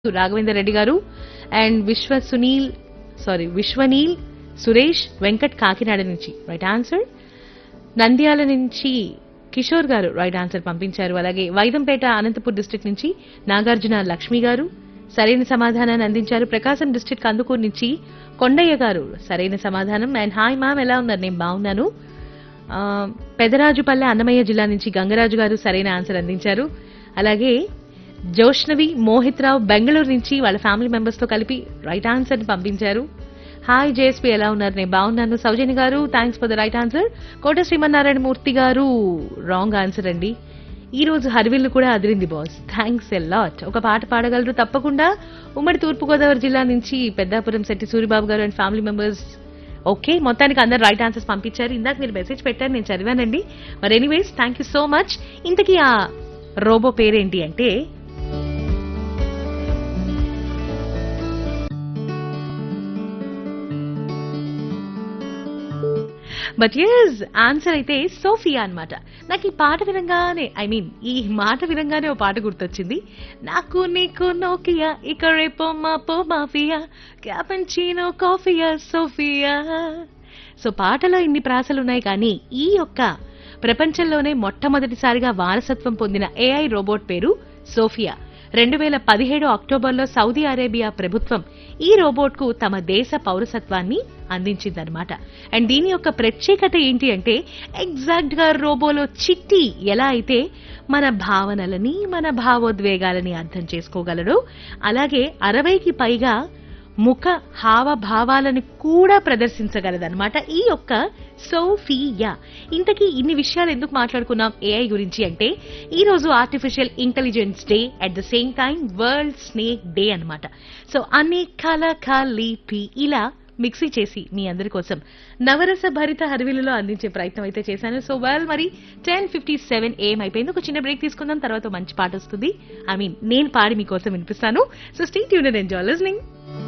రాఘవేంద్ర రెడ్డి గారు and Vishwa Sunil sorry Vishwaneel Suresh Venkat Kakinada నుంచి right answer Nandyal నుంచి కిషోర్ గారు రైట్ ఆన్సర్ పంపించారు అలాగే వైదంపేట అనంతపూర్ డిస్ట్రిక్ట్ నుంచి నాగార్జున లక్ష్మి గారు సరైన సమాధానాన్ని అందించారు ప్రకాశం డిస్ట్రిక్ట్ కందుకూరు నుంచి కొండయ్య గారు సరైన సమాధానం అండ్ హాయ్ మ్యామ్ ఎలా ఉన్నారు నేను బాగున్నాను ఆ, పెదరాజుపల్లె అన్నమయ్య జిల్లా నుంచి గంగరాజు గారు సరైన ఆన్సర్ అందించారు అలాగే జోష్నవి మోహిత్ రావు బెంగళూరు నుంచి వాళ్ళ ఫ్యామిలీ మెంబర్స్ తో కలిపి రైట్ ఆన్సర్ ని పంపించారు హాయ్ జేఎస్పీ ఎలా ఉన్నారు నేను బాగున్నాను సౌజన్య గారు thanks for the right answer Kota Srimannarayana Murthy గారు రాంగ్ ఆన్సర్ అండి ఈ రోజు హరివిల్లు కూడా అదిరింది బాస్ థ్యాంక్స్ ఎ లాట్ ఒక పాట పాడగలరు తప్పకుండా ఉమ్మడి తూర్పుగోదావరి జిల్లా నుంచి పెద్దాపురం శెట్టి సూరిబాబు గారు అండ్ ఫ్యామిలీ మెంబర్స్ ఓకే మొత్తానికి అందరు రైట్ ఆన్సర్స్ పంపించారు ఇందాక మీరు మెసేజ్ పెట్టారు నేను చదివానండి మరి anyways thank you so much ఇంతకీ ఆ రోబో పేరేంటి అంటే బట్ ఎస్ ఆన్సర్ అయితే సోఫియా అన్నమాట నాకు ఈ పాట వినంగానే ఐ మీన్ ఈ మాట వినంగానే ఓ పాట గుర్తొచ్చింది నాకు నీకు నోకియా ఇక రేపో మాపో మాఫియా క్యాపెన్చీనో కాఫియా సోఫియా సో పాటలో ఇన్ని ప్రాసలు ఉన్నాయి కానీ ఈ యొక్క ప్రపంచంలోనే మొట్టమొదటిసారిగా వారసత్వం పొందిన ఏఐ రోబోట్ పేరు సోఫియా రెండు వేల పదిహేడు అక్టోబర్లో సౌదీ అరేబియా ప్రభుత్వం ఈ రోబోట్ కు తమ దేశ పౌరసత్వాన్ని అందించిందనమాట అండ్ దీని యొక్క ప్రత్యేకత ఏంటి అంటే ఎగ్జాక్ట్ గా రోబోలో చిట్టి ఎలా అయితే మన భావనలని మన భావోద్వేగాలని అర్థం చేసుకోగలడో అలాగే అరవైకి పైగా ముఖ హావభావాలను కూడా ప్రదర్శించగలదన్నమాట ఈ యొక్క సోఫియా ఇంతకీ ఇన్ని విషయాలు ఎందుకు మాట్లాడుకున్నాం ఏఐ గురించి అంటే ఈ రోజు artificial intelligence day at the same time world snake day అన్నమాట సో అన్ని కల కలిపి ఇలా మిక్సీ చేసి మీ అందరి కోసం నవరస భరిత హరివిలులో అందించే ప్రయత్నం అయితే చేశాను సో వెల్ మరి టెన్ ఫిఫ్టీ సెవెన్ ఏం అయిపోయింది ఒక చిన్న బ్రేక్ తీసుకుందాం తర్వాత ఓ మంచి పాట వస్తుంది ఐ మీన్ నేను పాడి మీకోసం వినిపిస్తాను so stay tune and enjoy listening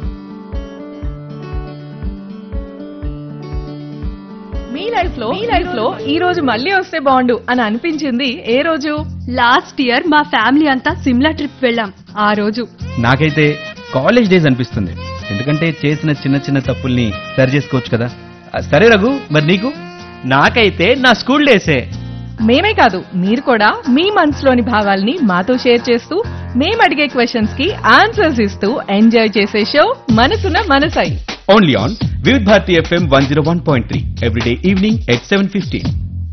మీ లైఫ్ లో మీ లైఫ్ లో ఈ రోజు మళ్ళీ వస్తే బాగుండు అని అనిపించింది ఏ రోజు లాస్ట్ ఇయర్ మా ఫ్యామిలీ అంతా సిమ్లా ట్రిప్ వెళ్ళాం ఆ రోజు నాకైతే కాలేజ్ డేస్ అనిపిస్తుంది ఎందుకంటే చేసిన చిన్న చిన్న తప్పుల్ని సరి చేసుకోవచ్చు కదా ఆ, సరే రఘు మరి నీకు నాకైతే నా స్కూల్ డేసే మేమే కాదు మీరు కూడా మీ మనసులోని భావాల్ని మాతో షేర్ చేస్తూ మేము అడిగే క్వశ్చన్స్ కి ఆన్సర్స్ ఇస్తూ ఎంజాయ్ చేసే షో మనసున మనసై only on Vividh Bharati FM one zero one point three everyday evening at seven fifteen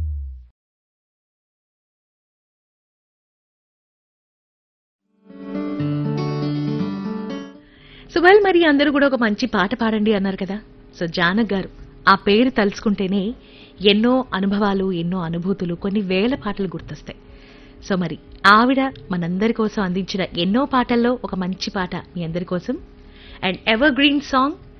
సుబల్ మరి అందరూ కూడా ఒక మంచి పాట పాడండి అన్నారు కదా సో జానక్ గారు ఆ పేరు తలుచుకుంటేనే ఎన్నో అనుభవాలు ఎన్నో అనుభూతులు కొన్ని వేల పాటలు గుర్తొస్తాయి సో మరి ఆవిడ మనందరి కోసం అందించిన ఎన్నో పాటల్లో ఒక మంచి పాట మీ అందరి కోసం అండ్ ఎవర్ గ్రీన్ సాంగ్